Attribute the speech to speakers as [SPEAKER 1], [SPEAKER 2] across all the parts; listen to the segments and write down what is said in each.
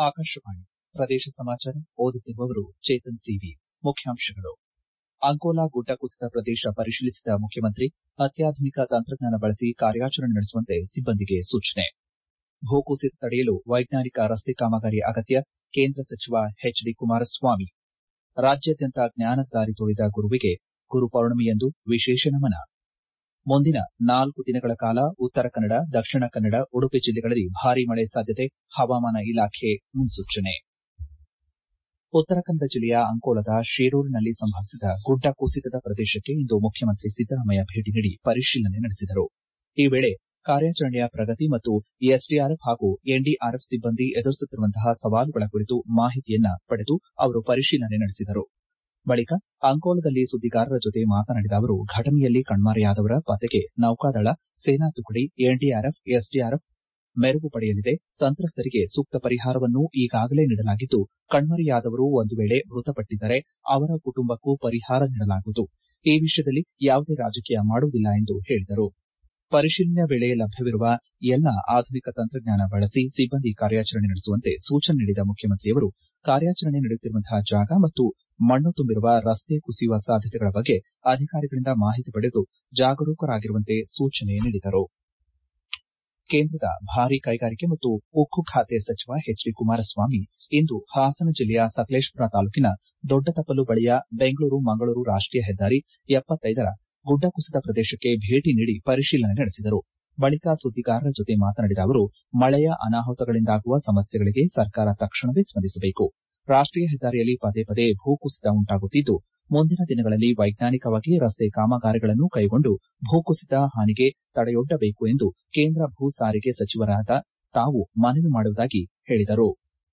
[SPEAKER 1] ಆಕಾಶವಾಣಿ ಪ್ರದೇಶ ಸಮಾಚಾರ ಓದುತ್ತಿರುವವರು ಚೇತನ್ ಸಿವಿ ಮುಖ್ಯಾಂಶಗಳು ಅಂಕೋಲಾ ಗುಡ್ಡ ಕುಸಿತ ಪ್ರದೇಶ ಪರಿಶೀಲಿಸಿದ ಮುಖ್ಯಮಂತ್ರಿ ಅತ್ಯಾಧುನಿಕ ತಂತ್ರಜ್ಞಾನ ಬಳಸಿ ಕಾರ್ಯಾಚರಣೆ ನಡೆಸುವಂತೆ ಸಿಬ್ಬಂದಿಗೆ ಸೂಚನೆ ಭೂಕುಸಿತ ತಡೆಯಲು ವೈಜ್ಞಾನಿಕ ರಸ್ತೆ ಕಾಮಗಾರಿ ಅಗತ್ಯ ಕೇಂದ್ರ ಸಚಿವ ಎಚ್ ಡಿ ಕುಮಾರಸ್ವಾಮಿ ರಾಜ್ಯಾದ್ಯಂತ ಜ್ಞಾನದ ದಾರಿ ತೋರಿದ ಗುರುವಿಗೆ ಗುರುಪೌರ್ಣಮಿಯಂದು ವಿಶೇಷ ನಮನ ಮುಂದಿನ ನಾಲ್ಕು ದಿನಗಳ ಕಾಲ ಉತ್ತರ ಕನ್ನಡ ದಕ್ಷಿಣ ಕನ್ನಡ ಉಡುಪಿ ಜಿಲ್ಲೆಗಳಲ್ಲಿ ಭಾರೀ ಮಳೆ ಸಾಧ್ಯತೆ ಹವಾಮಾನ ಇಲಾಖೆ ಮುನ್ಸೂಚನೆ ಉತ್ತರ ಕನ್ನಡ ಜಿಲ್ಲೆಯ ಅಂಕೋಲಾದ ಶೀರೂರಿನಲ್ಲಿ ಸಂಭವಿಸಿದ ಗುಡ್ಡ ಕುಸಿತದ ಪ್ರದೇಶಕ್ಕೆ ಇಂದು ಮುಖ್ಯಮಂತ್ರಿ ಸಿದ್ದರಾಮಯ್ಯ ಭೇಟಿ ನೀಡಿ ಪರಿಶೀಲನೆ ನಡೆಸಿದರು ಈ ವೇಳೆ ಕಾರ್ಯಾಚರಣೆಯ ಪ್ರಗತಿ ಮತ್ತು ಎಸ್ಡಿಆರ್ಎಫ್ ಹಾಗೂ ಎನ್ಡಿಆರ್ಎಫ್ ಸಿಬ್ಬಂದಿ ಎದುರಿಸುತ್ತಿರುವಂತಹ ಸವಾಲುಗಳ ಕುರಿತು ಮಾಹಿತಿಯನ್ನ ಪಡೆದು ಅವರು ಪರಿಶೀಲನೆ ನಡೆಸಿದರು ಬಳಿಕ ಅಂಕೋಲಾದಲ್ಲಿ ಸುದ್ದಿಗಾರರ ಜೊತೆ ಮಾತನಾಡಿದ ಅವರು ಘಟನೆಯಲ್ಲಿ ಕಣ್ಮರೆಯಾದವರ ಪತ್ತೆಗೆ ನೌಕಾದಳ ಸೇನಾ ತುಕಡಿ ಎನ್ಡಿಆರ್ಎಫ್ ಎಸ್ಡಿಆರ್ಎಫ್ ನೆರವು ಪಡೆಯಲಿದೆ ಸಂತ್ರಸ್ತರಿಗೆ ಸೂಕ್ತ ಪರಿಹಾರವನ್ನು ಈಗಾಗಲೇ ನೀಡಲಾಗಿದ್ದು ಕಣ್ಮರೆಯಾದವರು ಒಂದು ವೇಳೆ ಮೃತಪಟ್ಟಿದ್ದರೆ ಅವರ ಕುಟುಂಬಕ್ಕೂ ಪರಿಹಾರ ನೀಡಲಾಗುವುದು ಈ ವಿಷಯದಲ್ಲಿ ಯಾವುದೇ ರಾಜಕೀಯ ಮಾಡುವುದಿಲ್ಲ ಎಂದು ಹೇಳಿದರು ಪರಿಶೀಲನೆಯ ವೇಳೆ ಲಭ್ಯವಿರುವ ಎಲ್ಲಾ ಆಧುನಿಕ ತಂತ್ರಜ್ಞಾನ ಬಳಸಿ ಸಿಬ್ಬಂದಿ ಕಾರ್ಯಾಚರಣೆ ನಡೆಸುವಂತೆ ಸೂಚನೆ ನೀಡಿದ ಮುಖ್ಯಮಂತ್ರಿಯವರು ಕಾರ್ಯಾಚರಣೆ ನಡೆಯುತ್ತಿರುವಂತಹ ಜಾಗ ಮತ್ತು ಮಣ್ಣು ತುಂಬಿರುವ ರಸ್ತೆ ಕುಸಿಯುವ ಸಾಧ್ಯತೆಗಳ ಬಗ್ಗೆ ಅಧಿಕಾರಿಗಳಿಂದ ಮಾಹಿತಿ ಪಡೆದು ಜಾಗರೂಕರಾಗಿರುವಂತೆ ಸೂಚನೆ ನೀಡಿದರು ಕೇಂದ್ರದ ಭಾರೀ ಕೈಗಾರಿಕೆ ಮತ್ತು ಉಕ್ಕು ಖಾತೆ ಸಚಿವ ಎಚ್ ಡಿ ಕುಮಾರಸ್ವಾಮಿ ಇಂದು ಹಾಸನ ಜಿಲ್ಲೆಯ ಸಕಲೇಶಪುರ ತಾಲೂಕಿನ ದೊಡ್ಡತಪ್ಪಲು ಬಳಿಯ ಬೆಂಗಳೂರು ಮಂಗಳೂರು ರಾಷ್ಟೀಯ ಹೆದ್ದಾರಿ ರ ಗುಡ್ಡ ಕುಸಿತ ಪ್ರದೇಶಕ್ಕೆ ಭೇಟಿ ನೀಡಿ ಪರಿಶೀಲನೆ ನಡೆಸಿದರು ಬಳಿಕ ಸುದ್ದಿಗಾರರ ಜೊತೆ ಮಾತನಾಡಿದ ಅವರು ಮಳೆಯ ಅನಾಹುತಗಳಿಂದಾಗುವ ಸಮಸ್ಯೆಗಳಿಗೆ ಸರ್ಕಾರ ತಕ್ಷಣವೇ ಸ್ಪಂದಿಸಬೇಕು ರಾಷ್ಟೀಯ ಹೆದ್ದಾರಿಯಲ್ಲಿ ಪದೇ ಪದೇ ಭೂಕುಸಿತ ಉಂಟಾಗುತ್ತಿದ್ದು ಮುಂದಿನ ದಿನಗಳಲ್ಲಿ ವೈಜ್ಞಾನಿಕವಾಗಿ ರಸ್ತೆ ಕಾಮಗಾರಿಗಳನ್ನು ಕೈಗೊಂಡು ಭೂಕುಸಿತ ಹಾನಿಗೆ ತಡೆಯೊಡ್ಡಬೇಕು ಎಂದು ಕೇಂದ್ರ ಭೂ ಸಾರಿಗೆ ಸಚಿವರಾದ ತಾವು ಮನವಿ ಮಾಡುವುದಾಗಿ ಹೇಳಿದರು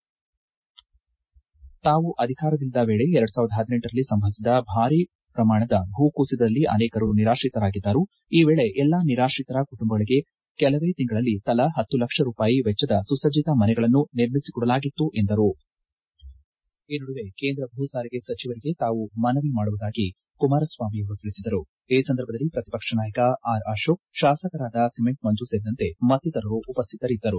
[SPEAKER 1] ತಾವು ಅಧಿಕಾರದಲ್ಲಿದ್ದ ವೇಳೆ ಎರಡ್ ಸಾವಿರದ ಹದಿನೆಂಟರಲ್ಲಿ ಸಂಭವಿಸಿದ ಭಾರೀ ಪ್ರಮಾಣದ ಭೂಕುಸಿತದಲ್ಲಿ ಅನೇಕರು ನಿರಾತ್ರಿತರಾಗಿದ್ದರು ಈ ವೇಳೆ ಎಲ್ಲಾ ನಿರಾತ್ರಿತರ ಕುಟುಂಬಗಳಿಗೆ ಕೆಲವೇ ತಿಂಗಳಲ್ಲಿ ತಲಾ ಹತ್ತು ಲಕ್ಷ ರೂಪಾಯಿ ವೆಚ್ಚದ ಸುಸಜ್ಜಿತ ಮನೆಗಳನ್ನು ನಿರ್ಮಿಸಿಕೊಡಲಾಗಿತ್ತು ಎಂದರು ಈ ನಡುವೆ ಕೇಂದ್ರ ಭೂ ಸಾರಿಗೆ ಸಚಿವರಿಗೆ ತಾವು ಮನವಿ ಮಾಡುವುದಾಗಿ ಕುಮಾರಸ್ವಾಮಿ ಅವರು ತಿಳಿಸಿದರು ಈ ಸಂದರ್ಭದಲ್ಲಿ ಪ್ರತಿಪಕ್ಷ ನಾಯಕ ಆರ್ ಅಶೋಕ್ ಶಾಸಕರಾದ ಸಿಮೆಂಟ್ ಮಂಜು ಸೇರಿದಂತೆ ಮತ್ತಿತರರು ಉಪಸ್ಥಿತರಿದ್ದರು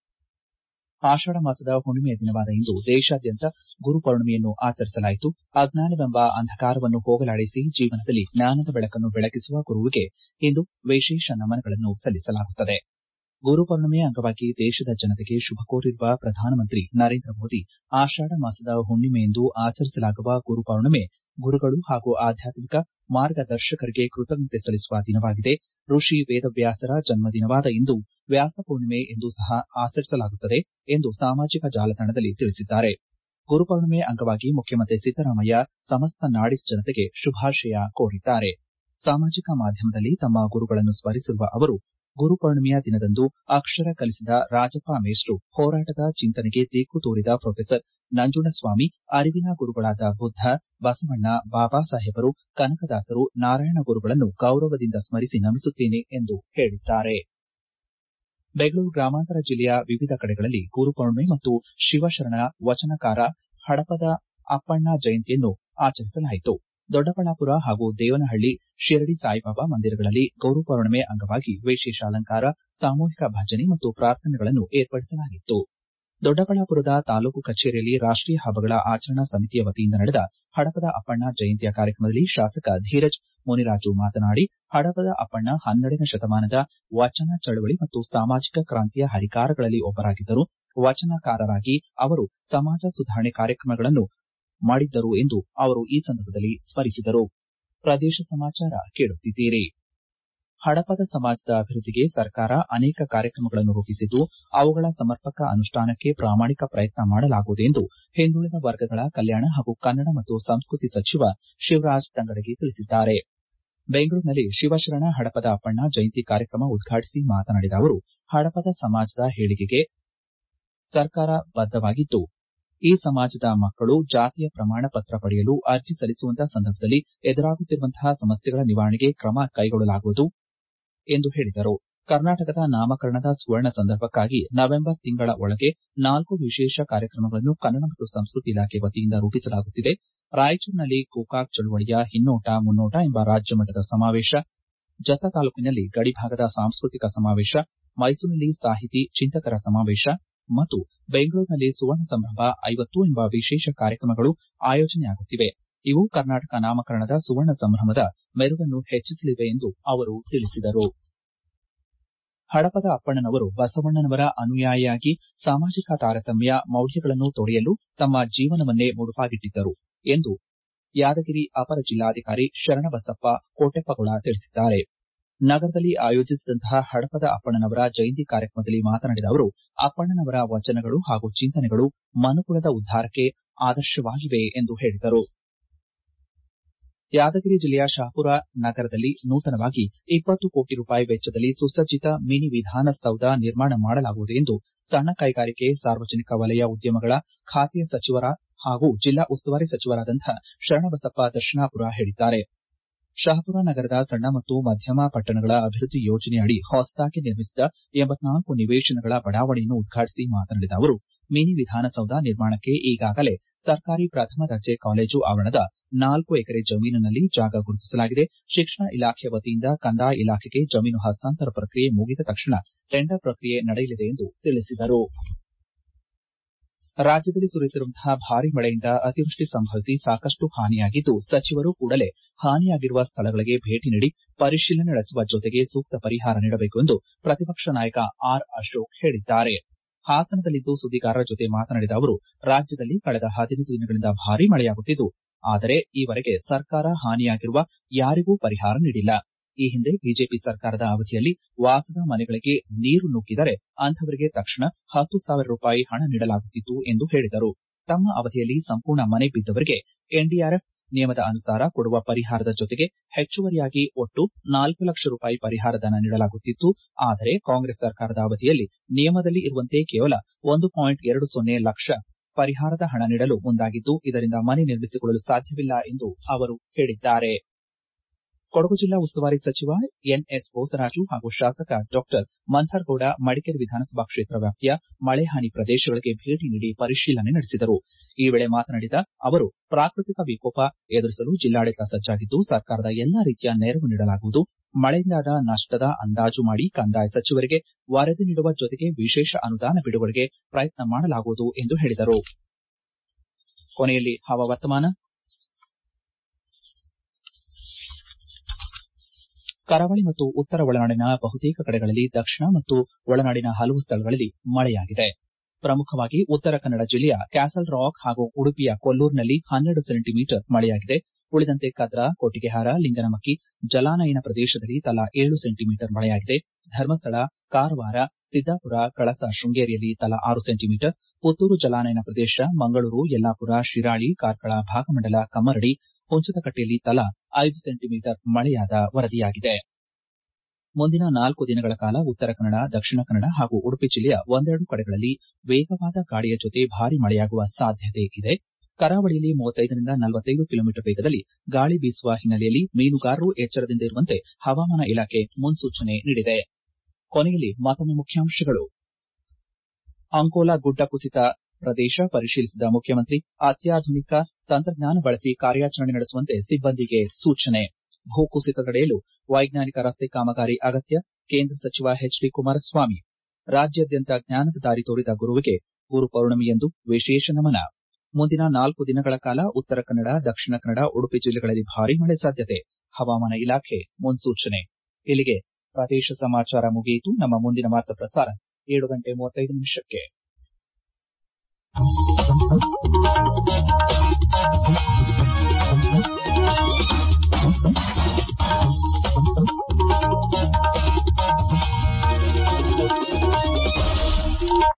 [SPEAKER 1] ಆಷಾಢ ಮಾಸದ ಹುಣ್ಣಿಮೆಯ ದಿನವಾದ ಇಂದು ದೇಶಾದ್ಯಂತ ಗುರುಪೌರ್ಣಮಿಯನ್ನು ಆಚರಿಸಲಾಯಿತು ಅಜ್ಞಾನವೆಂಬ ಅಂಧಕಾರವನ್ನು ಹೋಗಲಾಡಿಸಿ ಜೀವನದಲ್ಲಿ ಜ್ಞಾನದ ಬೆಳಕನ್ನು ಬೆಳಗಿಸುವ ಗುರುವಿಗೆ ಇಂದು ವಿಶೇಷ ನಮನಗಳನ್ನು ಸಲ್ಲಿಸಲಾಗುತ್ತದೆ ಗುರುಪೌರ್ಣಮಿಯ ಅಂಗವಾಗಿ ದೇಶದ ಜನತೆಗೆ ಶುಭ ಕೋರಿರುವ ಪ್ರಧಾನಮಂತ್ರಿ ನರೇಂದ್ರ ಮೋದಿ ಆಷಾಢ ಮಾಸದ ಹುಣ್ಣಿಮೆಯಂದು ಆಚರಿಸಲಾಗುವ ಗುರುಪೌರ್ಣಮೆ ಗುರುಗಳು ಹಾಗೂ ಆಧ್ಯಾತ್ಮಿಕ ಮಾರ್ಗದರ್ಶಕರಿಗೆ ಕೃತಜ್ಞತೆ ಸಲ್ಲಿಸುವ ದಿನವಾಗಿದೆ ಋಷಿ ವೇದವ್ಯಾಸರ ಜನ್ಮದಿನವಾದ ಇಂದು ವ್ಯಾಸ ಪೂರ್ಣಿಮೆ ಎಂದು ಸಹ ಆಚರಿಸಲಾಗುತ್ತದೆ ಎಂದು ಸಾಮಾಜಿಕ ಜಾಲತಾಣದಲ್ಲಿ ತಿಳಿಸಿದ್ದಾರೆ ಗುರುಪೌರ್ಣಿಮೆ ಅಂಗವಾಗಿ ಮುಖ್ಯಮಂತ್ರಿ ಸಿದ್ದರಾಮಯ್ಯ ಸಮಸ್ತ ನಾಡಿನ ಜನತೆಗೆ ಶುಭಾಶಯ ಕೋರಿದ್ದಾರೆ ಸಾಮಾಜಿಕ ಮಾಧ್ಯಮದಲ್ಲಿ ತಮ್ಮ ಗುರುಗಳನ್ನು ಸ್ಮರಿಸಿರುವ ಅವರು ಗುರುಪೌರ್ಣಿಮೆಯ ದಿನದಂದು ಅಕ್ಷರ ಕಲಿಸಿದ ರಾಜಪ್ಪ ಮೇಷ್ಟ್ರು ಹೋರಾಟದ ಚಿಂತನೆಗೆ ದಿಕ್ಕು ತೋರಿದ ಪ್ರೊಫೆಸರ್ ನಂಜುಂಡಸ್ವಾಮಿ ಅರಿವಿನ ಗುರುಗಳಾದ ಬುದ್ದ ಬಸವಣ್ಣ ಬಾಬಾ ಸಾಹೇಬರು ಕನಕದಾಸರು ನಾರಾಯಣ ಗುರುಗಳನ್ನು ಗೌರವದಿಂದ ಸ್ಮರಿಸಿ ನಮಿಸುತ್ತೇನೆ ಎಂದು ಹೇಳಿದ್ದಾರೆ ಬೆಂಗಳೂರು ಗ್ರಾಮಾಂತರ ಜಿಲ್ಲೆಯ ವಿವಿಧ ಕಡೆಗಳಲ್ಲಿ ಗುರುಪೌರ್ಣಿಮೆ ಮತ್ತು ಶಿವಶರಣ ವಚನಕಾರ ಹಡಪದ ಅಪ್ಪಣ್ಣ ಜಯಂತಿಯನ್ನು ಆಚರಿಸಲಾಯಿತು ದೊಡ್ಡಬಳ್ಳಾಪುರ ಹಾಗೂ ದೇವನಹಳ್ಳಿ ಶಿರಡಿ ಸಾಯಿಬಾಬಾ ಮಂದಿರಗಳಲ್ಲಿ ಗುರುಪೌರ್ಣಿಮೆ ಅಂಗವಾಗಿ ವಿಶೇಷ ಅಲಂಕಾರ ಸಾಮೂಹಿಕ ಭಜನೆ ಮತ್ತು ಪ್ರಾರ್ಥನೆಗಳನ್ನು ಏರ್ಪಡಿಸಲಾಗಿತ್ತು ದೊಡ್ಡಬಳ್ಳಾಪುರದ ತಾಲೂಕು ಕಚೇರಿಯಲ್ಲಿ ರಾಷ್ಟೀಯ ಹಬ್ಬಗಳ ಆಚರಣಾ ಸಮಿತಿಯ ವತಿಯಿಂದ ನಡೆದ ಹಡಪದ ಅಪ್ಪಣ್ಣ ಜಯಂತಿಯ ಕಾರ್ಯಕ್ರಮದಲ್ಲಿ ಶಾಸಕ ಧೀರಜ್ ಮುನಿರಾಜು ಮಾತನಾಡಿ ಹಡಪದ ಅಪ್ಪಣ್ಣ ಹನ್ನೆರಡನೇ ಶತಮಾನದ ವಚನ ಚಳವಳಿ ಮತ್ತು ಸಾಮಾಜಿಕ ಕ್ರಾಂತಿಯ ಹರಿಕಾರಗಳಲ್ಲಿ ಒಬ್ಬರಾಗಿದ್ದರು ವಚನಕಾರರಾಗಿ ಅವರು ಸಮಾಜ ಸುಧಾರಣೆ ಕಾರ್ಯಕ್ರಮಗಳನ್ನು ಮಾಡಿದ್ದರು ಎಂದು ಅವರು ಈ ಸಂದರ್ಭದಲ್ಲಿ ಸ್ಮರಿಸಿದರು ಪ್ರದೇಶ ಸಮಾಚಾರ ಕೇಳುತ್ತಿದ್ದೀರಿ ಹಡಪದ ಸಮಾಜದ ಅಭಿವೃದ್ಧಿಗೆ ಸರ್ಕಾರ ಅನೇಕ ಕಾರ್ಯಕ್ರಮಗಳನ್ನು ರೂಪಿಸಿದ್ದು ಅವುಗಳ ಸಮರ್ಪಕ ಅನುಷ್ಠಾನಕ್ಕೆ ಪ್ರಾಮಾಣಿಕ ಪ್ರಯತ್ನ ಮಾಡಲಾಗುವುದು ಎಂದು ಹಿಂದುಳಿದ ವರ್ಗಗಳ ಕಲ್ಯಾಣ ಹಾಗೂ ಕನ್ನಡ ಮತ್ತು ಸಂಸ್ಕೃತಿ ಸಚಿವ ಶಿವರಾಜ್ ತಂಗಡಗಿ ತಿಳಿಸಿದ್ದಾರೆ ಬೆಂಗಳೂರಿನಲ್ಲಿ ಶಿವಶರಣ ಹಡಪದ ಅಪ್ಪಣ್ಣ ಜಯಂತಿ ಕಾರ್ಯಕ್ರಮ ಉದ್ಘಾಟಿಸಿ ಮಾತನಾಡಿದ ಅವರು ಹಡಪದ ಸಮಾಜದ ಏಳಿಗೆಗೆ ಸರ್ಕಾರ ಬದ್ದವಾಗಿದ್ದು ಈ ಸಮಾಜದ ಮಕ್ಕಳು ಜಾತಿಯ ಪ್ರಮಾಣ ಪತ್ರ ಪಡೆಯಲು ಅರ್ಜಿ ಸಲ್ಲಿಸುವಂತಹ ಸಂದರ್ಭದಲ್ಲಿ ಎದುರಾಗುತ್ತಿರುವಂತಹ ಸಮಸ್ಯೆಗಳ ನಿವಾರಣೆಗೆ ಕ್ರಮ ಕೈಗೊಳ್ಳಲಾಗುವುದು ಎಂದು ಹೇಳಿದರು ಕರ್ನಾಟಕದ ನಾಮಕರಣದ ಸುವರ್ಣ ಸಂದರ್ಭಕ್ಕಾಗಿ ನವೆಂಬರ್ ತಿಂಗಳ ಒಳಗೆ ನಾಲ್ಕು ವಿಶೇಷ ಕಾರ್ಯಕ್ರಮಗಳನ್ನು ಕನ್ನಡ ಮತ್ತು ಸಂಸ್ಕೃತಿ ಇಲಾಖೆ ವತಿಯಿಂದ ರೂಪಿಸಲಾಗುತ್ತಿದೆ ರಾಯಚೂರಿನಲ್ಲಿ ಗೋಕಾಕ್ ಚಳವಳಿಯ ಹಿನ್ನೋಟ ಮುನ್ನೋಟ ಎಂಬ ರಾಜ್ಯ ಮಟ್ಟದ ಸಮಾವೇಶ ಜತ್ತ ತಾಲೂಕಿನಲ್ಲಿ ಗಡಿಭಾಗದ ಸಾಂಸ್ಕೃತಿಕ ಸಮಾವೇಶ ಮೈಸೂರಿನಲ್ಲಿ ಸಾಹಿತಿ ಚಿಂತಕರ ಸಮಾವೇಶ ಮತ್ತು ಬೆಂಗಳೂರಿನಲ್ಲಿ ಸುವರ್ಣ ಸಂಭ್ರಮ ಐವತ್ತು ಎಂಬ ವಿಶೇಷ ಕಾರ್ಯಕ್ರಮಗಳು ಆಯೋಜನೆಯಾಗುತ್ತಿವೆ ಇವು ಕರ್ನಾಟಕ ನಾಮಕರಣದ ಸುವರ್ಣ ಸಂಭ್ರಮದ ಮೆರುಗನ್ನು ಹೆಚ್ಚಿಸಲಿವೆ ಎಂದು ಅವರು ತಿಳಿಸಿದರು ಹಡಪದ ಅಪ್ಪಣ್ಣನವರು ಬಸವಣ್ಣನವರ ಅನುಯಾಯಿಯಾಗಿ ಸಾಮಾಜಿಕ ತಾರತಮ್ಯ ಮೌಲ್ಯಗಳನ್ನು ತೊರೆಯಲು ತಮ್ಮ ಜೀವನವನ್ನೇ ಮುಡುಪಾಗಿಟ್ಟಿದ್ದರು ಎಂದು ಯಾದಗಿರಿ ಅಪರ ಜಿಲ್ಲಾಧಿಕಾರಿ ಶರಣಬಸಪ್ಪ ಕೋಟೆಪ್ಪಗೊಳ ತಿಳಿಸಿದ್ದಾರೆ ನಗರದಲ್ಲಿ ಆಯೋಜಿಸಿದಂತಹ ಹಡಪದ ಅಪ್ಪಣ್ಣನವರ ಜಯಂತಿ ಕಾರ್ಯಕ್ರಮದಲ್ಲಿ ಮಾತನಾಡಿದ ಅವರು ಅಪ್ಪಣ್ಣನವರ ವಚನಗಳು ಹಾಗೂ ಚಿಂತನೆಗಳು ಮನುಕುಲದ ಉದ್ದಾರಕ್ಕೆ ಆದರ್ಶವಾಗಿವೆ ಎಂದು ಹೇಳಿದರು ಯಾದಗಿರಿ ಜಿಲ್ಲೆಯ ಶಹಾಪುರ ನಗರದಲ್ಲಿ ನೂತನವಾಗಿ ಇಪ್ಪತ್ತು ಕೋಟಿ ರೂಪಾಯಿ ವೆಚ್ಚದಲ್ಲಿ ಸುಸಜ್ಜಿತ ಮಿನಿ ವಿಧಾನಸೌಧ ನಿರ್ಮಾಣ ಮಾಡಲಾಗುವುದು ಎಂದು ಸಣ್ಣ ಕೈಗಾರಿಕೆ ಸಾರ್ವಜನಿಕ ವಲಯ ಉದ್ಯಮಗಳ ಖಾತೆಯ ಸಚಿವರ ಹಾಗೂ ಜಿಲ್ಲಾ ಉಸ್ತುವಾರಿ ಸಚಿವರಾದಂತಹ ಶರಣಬಸಪ್ಪ ದರ್ಶನಾಪುರ ಹೇಳಿದ್ದಾರೆ ಶಹಾಪುರ ನಗರದ ಸಣ್ಣ ಮತ್ತು ಮಧ್ಯಮ ಪಟ್ಟಣಗಳ ಅಭಿವೃದ್ಧಿ ಯೋಜನೆಯಡಿ ಹೊಸದಾಗಿ ನಿರ್ಮಿಸಿದ ಎಂಬತ್ನಾಲ್ಕು ನಿವೇಶನಗಳ ಬಡಾವಣೆಯನ್ನು ಉದ್ಘಾಟಿಸಿ ಮಾತನಾಡಿದ ಅವರು ಮಿನಿ ವಿಧಾನಸೌಧ ನಿರ್ಮಾಣಕ್ಕೆ ಈಗಾಗಲೇ ಸರ್ಕಾರಿ ಪ್ರಥಮ ದರ್ಜೆ ಕಾಲೇಜು ಆವರಣದ ನಾಲ್ಕು ಎಕರೆ ಜಮೀನಿನಲ್ಲಿ ಜಾಗ ಗುರುತಿಸಲಾಗಿದೆ ಶಿಕ್ಷಣ ಇಲಾಖೆ ವತಿಯಿಂದ ಕಂದಾಯ ಇಲಾಖೆಗೆ ಜಮೀನು ಹಸ್ತಾಂತರ ಪ್ರಕ್ರಿಯೆ ಮುಗಿದ ತಕ್ಷಣ ಟೆಂಡರ್ ಪ್ರಕ್ರಿಯೆ ನಡೆಯಲಿದೆ ಎಂದು ತಿಳಿಸಿದರು ರಾಜ್ಯದಲ್ಲಿ ಸುರಿಯುತ್ತಿರುವಂತಹ ಭಾರೀ ಮಳೆಯಿಂದ ಅತಿವೃಷ್ಟಿ ಸಂಭವಿಸಿ ಸಾಕಷ್ಟು ಹಾನಿಯಾಗಿದ್ದು ಸಚಿವರು ಕೂಡಲೇ ಹಾನಿಯಾಗಿರುವ ಸ್ಥಳಗಳಿಗೆ ಭೇಟಿ ನೀಡಿ ಪರಿಶೀಲನೆ ನಡೆಸುವ ಜೊತೆಗೆ ಸೂಕ್ತ ಪರಿಹಾರ ನೀಡಬೇಕು ಎಂದು ಪ್ರತಿಪಕ್ಷ ನಾಯಕ ಆರ್ ಅಶೋಕ್ ಹೇಳಿದ್ದಾರೆ ಹಾಸನದಲ್ಲಿಂದು ಸುದ್ದಿಗಾರರ ಜೊತೆ ಮಾತನಾಡಿದ ಅವರು ರಾಜ್ಯದಲ್ಲಿ ಕಳೆದ ಹದಿನೈದು ದಿನಗಳಿಂದ ಭಾರೀ ಮಳೆಯಾಗುತ್ತಿದ್ದು ಆದರೆ ಈವರೆಗೆ ಸರ್ಕಾರ ಹಾನಿಯಾಗಿರುವ ಯಾರಿಗೂ ಪರಿಹಾರ ನೀಡಿಲ್ಲ ಈ ಹಿಂದೆ ಬಿಜೆಪಿ ಸರ್ಕಾರದ ಅವಧಿಯಲ್ಲಿ ವಾಸದ ಮನೆಗಳಿಗೆ ನೀರು ನುಗ್ಗಿದರೆ ಅಂತಹವರಿಗೆ ತಕ್ಷಣ ಹತ್ತು ಸಾವಿರ ರೂಪಾಯಿ ಹಣ ನೀಡಲಾಗುತ್ತಿತ್ತು ಎಂದು ಹೇಳಿದರು ತಮ್ಮ ಅವಧಿಯಲ್ಲಿ ಸಂಪೂರ್ಣ ಮನೆ ಬಿದ್ದವರಿಗೆ ಎನ್ಡಿಆರ್ಎಫ್ ನಿಯಮದ ಅನುಸಾರ ಕೊಡುವ ಪರಿಹಾರದ ಜೊತೆಗೆ ಹೆಚ್ಚುವರಿಯಾಗಿ ಒಟ್ಟು ನಾಲ್ಕು ಲಕ್ಷ ರೂಪಾಯಿ ಪರಿಹಾರ ಧನ ನೀಡಲಾಗುತ್ತಿತ್ತು ಆದರೆ ಕಾಂಗ್ರೆಸ್ ಸರ್ಕಾರದ ಅವಧಿಯಲ್ಲಿ ನಿಯಮದಲ್ಲಿ ಇರುವಂತೆ ಕೇವಲ ಒಂದು ಪಾಯಿಂಟ್ ಎರಡು ಸೊನ್ನೆ ಲಕ್ಷ ಪರಿಹಾರದ ಹಣ ನೀಡಲು ಮುಂದಾಗಿದ್ದು ಇದರಿಂದ ಮನೆ ನಿರ್ಮಿಸಿಕೊಳ್ಳಲು ಸಾಧ್ಯವಿಲ್ಲ ಎಂದು ಅವರು ಹೇಳಿದ್ದಾರೆ ಕೊಡಗು ಜಿಲ್ಲಾ ಉಸ್ತುವಾರಿ ಸಚಿವ ಎನ್ಎಸ್ ಬೋಸರಾಜು ಹಾಗೂ ಶಾಸಕ ಡಾಕ್ಟರ್ ಮಂಥರ್ಗೌಡ ಮಡಿಕೇರಿ ವಿಧಾನಸಭಾ ಕ್ಷೇತ್ರ ವ್ಯಾಪ್ತಿಯ ಮಳೆ ಹಾನಿ ಪ್ರದೇಶಗಳಿಗೆ ಭೇಟಿ ನೀಡಿ ಪರಿಶೀಲನೆ ನಡೆಸಿದರು ಈ ವೇಳೆ ಮಾತನಾಡಿದ ಅವರು ಪ್ರಾಕೃತಿಕ ವಿಕೋಪ ಎದುರಿಸಲು ಜಿಲ್ಲಾಡಳಿತ ಸಜ್ಜಾಗಿದ್ದು ಸರ್ಕಾರದ ಎಲ್ಲಾ ರೀತಿಯ ನೆರವು ನೀಡಲಾಗುವುದು ಮಳೆಯಿಂದಾದ ನಷ್ಟದ ಅಂದಾಜು ಮಾಡಿ ಕಂದಾಯ ಸಚಿವರಿಗೆ ವರದಿ ನೀಡುವ ಜೊತೆಗೆ ವಿಶೇಷ ಅನುದಾನ ಬಿಡುಗಡೆಗೆ ಪ್ರಯತ್ನ ಮಾಡಲಾಗುವುದು ಎಂದು ಹೇಳಿದರು ಕೊನೆಯಲ್ಲಿ ಹವಾವರ್ತಮಾನ ಕರಾವಳಿ ಮತ್ತು ಉತ್ತರ ಒಳನಾಡಿನ ಬಹುತೇಕ ಕಡೆಗಳಲ್ಲಿ ದಕ್ಷಿಣ ಮತ್ತು ಒಳನಾಡಿನ ಹಲವು ಸ್ಥಳಗಳಲ್ಲಿ ಮಳೆಯಾಗಿದೆ ಪ್ರಮುಖವಾಗಿ ಉತ್ತರ ಕನ್ನಡ ಜಿಲ್ಲೆಯ ಕ್ಯಾಸಲ್ ರಾಕ್ ಹಾಗೂ ಉಡುಪಿಯ ಕೊಲ್ಲೂರಿನಲ್ಲಿ ಹನ್ನೆರಡು ಸೆಂಟಿಮೀಟರ್ ಮಳೆಯಾಗಿದೆ ಉಳಿದಂತೆ ಕದ್ರಾ ಕೊಟ್ಟಿಗೆಹಾರ ಲಿಂಗನಮಕ್ಕಿ ಜಲಾನಯನ ಪ್ರದೇಶದಲ್ಲಿ ತಲಾ ಏಳು ಸೆಂಟಿಮೀಟರ್ ಮಳೆಯಾಗಿದೆ ಧರ್ಮಸ್ಥಳ ಕಾರವಾರ ಸಿದ್ದಾಪುರ ಕಳಸ ಶೃಂಗೇರಿಯಲ್ಲಿ ತಲಾ ಆರು ಸೆಂಟಿಮೀಟರ್ ಪುತ್ತೂರು ಜಲಾನಯನ ಪ್ರದೇಶ ಮಂಗಳೂರು ಯಲ್ಲಾಪುರ ಶಿರಾಳಿ ಕಾರ್ಕಳ ಭಾಗಮಂಡಲ ಕಮ್ಮರಡಿ ಹುಂಚದಕಟ್ಟೆಯಲ್ಲಿ ತಲಾ ಐದು ಸೆಂಟಿಮೀಟರ್ ಮಳೆಯಾದ ವರದಿಯಾಗಿದೆ ಮುಂದಿನ ನಾಲ್ಕು ದಿನಗಳ ಕಾಲ ಉತ್ತರ ಕನ್ನಡ ದಕ್ಷಿಣ ಕನ್ನಡ ಹಾಗೂ ಉಡುಪಿ ಜಿಲ್ಲೆಯ ಒಂದೆರಡು ಕಡೆಗಳಲ್ಲಿ ವೇಗವಾದ ಗಾಳಿಯ ಜೊತೆ ಭಾರೀ ಮಳೆಯಾಗುವ ಸಾಧ್ಯತೆ ಇದೆ ಕರಾವಳಿಯಲ್ಲಿ ಮೂವತ್ತೈದರಿಂದ ನಲವತ್ತೈದು ಕಿಲೋಮೀಟರ್ ವೇಗದಲ್ಲಿ ಗಾಳಿ ಬೀಸುವ ಹಿನ್ನೆಲೆಯಲ್ಲಿ ಮೀನುಗಾರರು ಎಚ್ಚರದಿಂದ ಇರುವಂತೆ ಹವಾಮಾನ ಇಲಾಖೆ ಮುನ್ಸೂಚನೆ ನೀಡಿದೆ ಕೊನೆಯಲ್ಲಿ ಮತ್ತೊಮ್ಮೆ ಮುಖ್ಯಾಂಶಗಳು ಅಂಕೋಲಾ ಗುಡ್ಡ ಕುಸಿತ ಪ್ರದೇಶ ಪರಿಶೀಲಿಸಿದ ಮುಖ್ಯಮಂತ್ರಿ ಅತ್ಯಾಧುನಿಕ ತಂತ್ರಜ್ಞಾನ ಬಳಸಿ ಕಾರ್ಯಾಚರಣೆ ನಡೆಸುವಂತೆ ಸಿಬ್ಬಂದಿಗೆ ಸೂಚನೆ ಭೂಕುಸಿತ ತಡೆಯಲು ವೈಜ್ಞಾನಿಕ ರಸ್ತೆ ಕಾಮಗಾರಿ ಅಗತ್ಯ ಕೇಂದ್ರ ಸಚಿವ ಎಚ್ ಡಿ ಕುಮಾರಸ್ವಾಮಿ ರಾಜ್ಯಾದ್ಯಂತ ಜ್ಞಾನದ ದಾರಿ ತೋರಿದ ಗುರುವಿಗೆ ಗುರು ಪೌರ್ಣಮಿಯಂದು ವಿಶೇಷ ನಮನ ಮುಂದಿನ ನಾಲ್ಕು ದಿನಗಳ ಕಾಲ ಉತ್ತರ ಕನ್ನಡ ದಕ್ಷಿಣ ಕನ್ನಡ ಉಡುಪಿ ಜಿಲ್ಲೆಗಳಲ್ಲಿ ಭಾರೀ ಮಳೆ ಸಾಧ್ಯತೆ ಹವಾಮಾನ ಇಲಾಖೆ ಮುನ್ಸೂಚನೆ ಇಲ್ಲಿಗೆ ಪ್ರದೇಶ ಸಮಾಚಾರ ಮುಗಿಯಿತು ನಮ್ಮ ಮುಂದಿನ ವಾರ್ತಾ ಪ್ರಸಾರ ಏಳು ಗಂಟೆ ಮೂವತ್ತೈದು ನಿಮಿಷಕ್ಕೆ